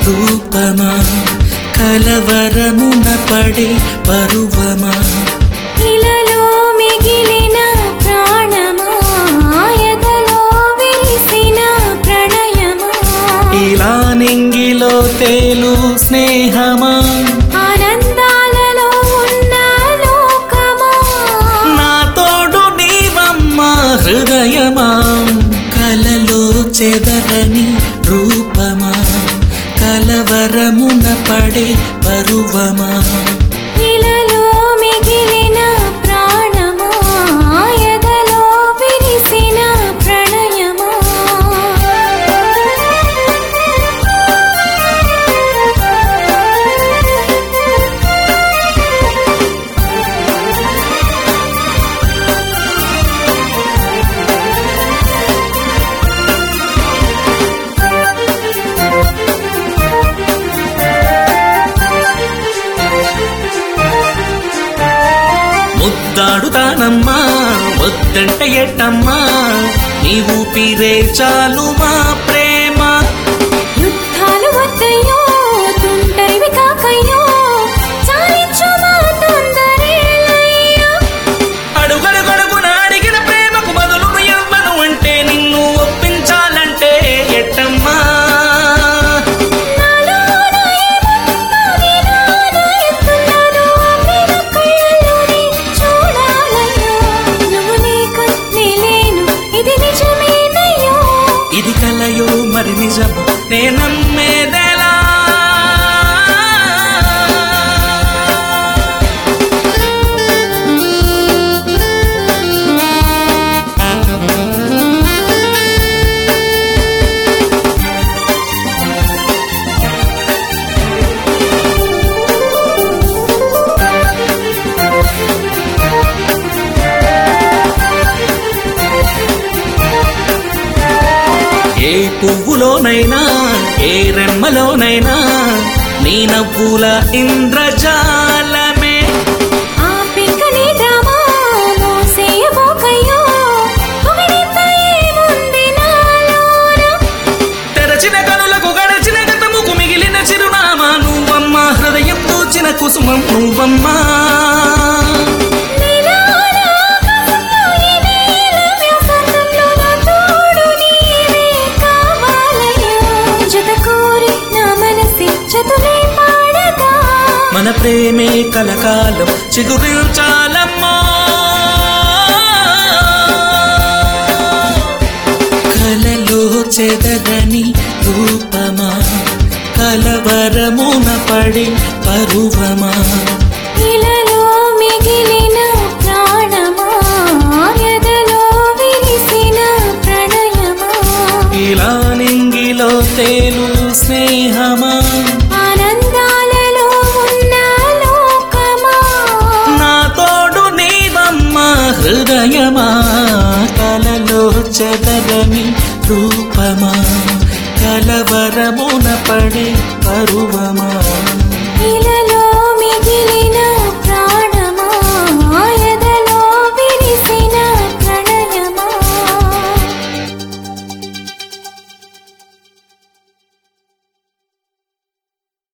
రూపమా కలవరమున పడే పరువమా ఇలలో మిగిలిన ప్రాణమా ఎదలో విరిసిన ప్రణయమా ఇలా నింగిలో తేలు స్నేహమా ఆనందాలలో ఉన్న లోకమా నా తోడు నీవమ్మ హృదయమా కలలో చెదరని రూపమా కలవరమున పడే పరువమా ఇలలో మిగిలిన ప్రాణమా ఎదలో విరిసిన ప్రణయమా ముద్దాడుతానమ్మా వద్దంటే ఎట్టమ్మా నీ ఊపిరే చాలు మా ప్రేమ యుద్ధాలు వద్దయ్యో తుంటరివి కాకయ్యో చాలించు మా తొందరేలయ్యో అడుగడుగడుగున అడిగిన ప్రేమకు బదులు ఎవ్వను అంటే నిన్ను ఒప్పించాలంటే ఎట్టమ్మా నాలో నా ఏముందో వినాలో ఎత్తున్నాను ఆపిన కళ్ళలోనే చూడాలయ్యో నువ్వు లేక నేలేను ఇది నిజమేనయ్యో ఇది కలయో మరి నిజము నే నమ్మేదెలా ఏ పువ్వులోనైనా ఏ రెమ్మలోనైనా నీ నవ్వుల ఇంద్రజాలమే ఆ పింకని డ్రామా మోసేయబోకయ్యో పొగడింత ఏముంది నాలోన తెరచిన కనులకు గడచిన గతముకు మిగిలిన చిరునామా నువ్వమ్మా హృదయం దూచిన కుసుమం నువ్వమ్మా నీలాల ఆకాశంలో ఈ నీల వ్యాసాంతంలో నా తోడు నీవే కావాలయ్యో జత కోరి నా మనసి చతులే పాడగా మన ప్రేమే కలకాలం చిగురించాలమ్మా కలలో చెదరని రూపమా కలవరమున పడి పరువమా ఇలలో మిగిలిన ప్రాణమా ఎదలో విరిసిన ప్రణయమా ఇలా నింగిలో తేలు స్నేహమా ఆనందాలలో ఉన్న లోకమా నా తోడు నీవమ్మ హృదయమా కలలో చెదరని రూపమా కలవరమున పడే